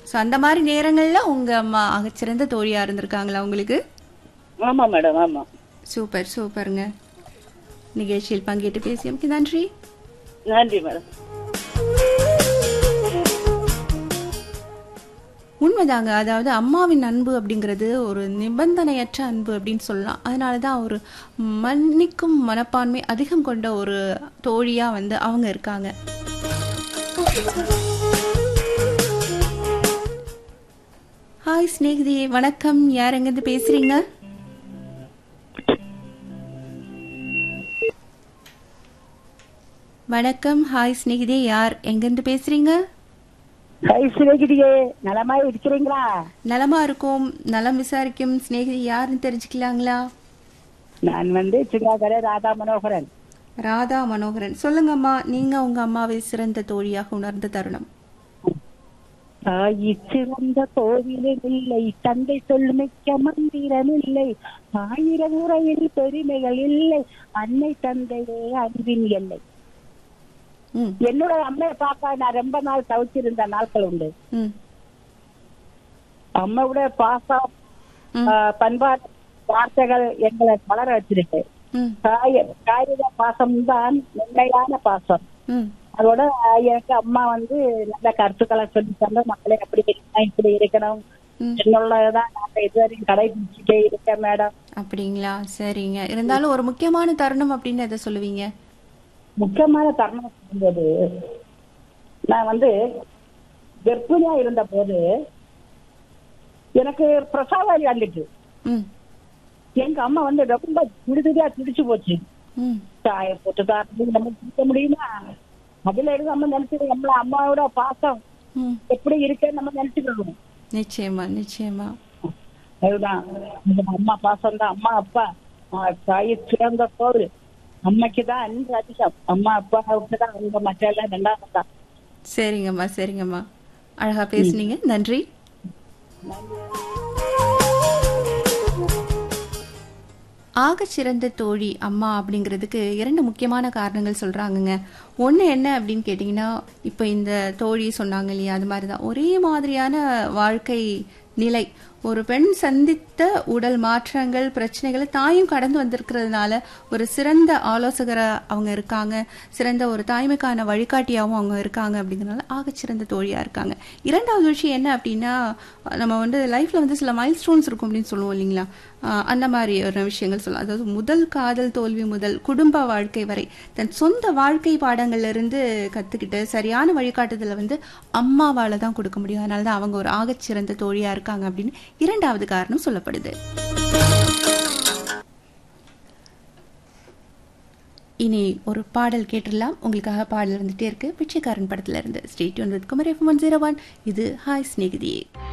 So அந்த மாதிரி நேரங்கள்ல உங்க அம்மா சிறந்த தோழியா இருந்திருக்காங்களா உங்களுக்கு ஆமா மேடம் ஆமா சூப்பர் சூப்பருங்க நிகழ்ச்சியில் பங்கேற்று பேசியமைக்கு நன்றி நன்றி மேடம் உண்மைதாங்க அதாவது அம்மாவின் அன்பு அப்படிங்கிறது ஒரு நிபந்தனையற்ற அன்பு அப்படின்னு சொல்லலாம் அதனால தான் ஒரு மன்னிக்கும் மனப்பான்மை அதிகம் கொண்ட ஒரு தோழியா வந்து அவங்க இருக்காங்க ஹாய் ஸ்நேகிதி வணக்கம் யார் எங்கேருந்து பேசுறீங்க வணக்கம் ஹாய் ஸ்நேகிதி யார் எங்கேருந்து பேசுறீங்க கை சிவகிரியே நலமா இருக்கிறீங்களா நலமா இருக்கும் நலம் விசாரிக்கும் சிநேகிதி யாருன்னு தெரிஞ்சுக்கலாங்களா நான் வந்து சிங்காகரை ராதா மனோகரன் ராதா மனோகரன் சொல்லுங்கம்மா நீங்க உங்க அம்மாவை சிறந்த தோழியாக உணர்ந்த தருணம் தாயி சிறந்த கோவிலும் இல்லை தந்தை சொல்மிக்க மந்திரம் இல்லை ஆயிரம் உரையில் பெருமைகள் இல்லை அன்னை தந்தையே அன்பின் எல்லை ம் என்னோட அம்மையை பார்க்க நான் ரொம்ப நாள் தவிச்சிருந்த நாட்கள் உண்டு ம் அம்மாவோட பாசம் ம். ஆ, பண்பாடு வார்த்தைகள் எங்களை வளர வச்சிருக்கு ம் காய காகித பாசம் தான் உண்மையான பாசம் ம் அதோட எனக்கு அம்மா வந்து நல்ல கருத்துக்களை சொல்லி தந்த மக்களை எப்படி இருக்கணும் இப்படி இருக்கணும் ம். என்னுள்ளதான் நான் இதுவரையும் கடைபிடிச்சிட்டே இருக்கேன் மேடம் அப்படிங்களா சரிங்க இருந்தாலும் ஒரு முக்கியமான தருணம் அப்படின்னு எதை சொல்லுவீங்க முக்கியமான தருணம் சொல்லும்போது நான் வந்து கர்ப்பிணியா இருந்த போது எனக்கு பிரசவ வலி வந்துட்டு ம் எங்க அம்மா வந்து ரொம்ப துடிதுடியா துடிச்சு போச்சு ம் சாய போட்டு தான் நம்ம குடிக்க முடியுமா அதுல இருந்து நம்ம நினைச்சது நம்மள அம்மாவோட பாசம் ம் எப்படி இருக்கேன்னு நம்ம நினைச்சுக்கணும் நிச்சயமா நிச்சயமா அதுதான் நம்ம அம்மா பாசம் தான் அம்மா அப்பா ஆஹ் தாய் சிறந்த போது அம்மைக்கு தான் அன்பு அதிகம் அம்மா அப்பாவுக்கு தான் அன்பு மற்ற எல்லாம் ரெண்டாவது தான் சரிங்கம்மா சரிங்கம்மா அழகா பேசுனீங்க நன்றி ஆகச் சிறந்த தோழி அம்மா அப்படிங்கிறதுக்கு இரண்டு முக்கியமான காரணங்கள் சொல்றாங்கங்க ஒன்று என்ன அப்படின்னு கேட்டிங்கன்னா இப்போ இந்த தோழி சொன்னாங்க இல்லையா அது மாதிரி தான் ஒரே மாதிரியான வாழ்க்கை நிலை ஒரு பெண் சந்தித்த உடல் மாற்றங்கள் பிரச்சனைகளை தாயும் கடந்து வந்திருக்கிறதுனால ஒரு சிறந்த ஆலோசகரா அவங்க இருக்காங்க சிறந்த ஒரு தாய்மைக்கான வழிகாட்டியாகவும் அவங்க இருக்காங்க அப்படிங்கிறனால ஆகச்சிறந்த தோழியா இருக்காங்க இரண்டாவது விஷயம் என்ன அப்படின்னா நம்ம வந்து லைஃப்ல வந்து சில மைல் ஸ்டோன்ஸ் இருக்கும் அப்படின்னு சொல்லுவோம் இல்லைங்களா ஆஹ் அந்த மாதிரி ஒரு விஷயங்கள் சொல்லலாம் அதாவது முதல் காதல் தோல்வி முதல் குடும்ப வாழ்க்கை வரை தன் சொந்த வாழ்க்கை பாடங்கள்ல இருந்து கத்துக்கிட்டு சரியான வழிகாட்டுதலை வந்து அம்மாவால தான் கொடுக்க முடியும் அதனால தான் அவங்க ஒரு ஆகச்சிறந்த தோழியா இருக்காங்க அப்படின்னு இரண்டாவது காரணம் சொல்லப்படுது இனி ஒரு பாடல் கேட்டுடலாம் உங்களுக்காக பாடல் வந்துட்டே இருக்கு பிச்சைக்காரன் படத்துல இருந்து state one with Kumar F one zero one இது ஹாய் ஸ்நேகிதியே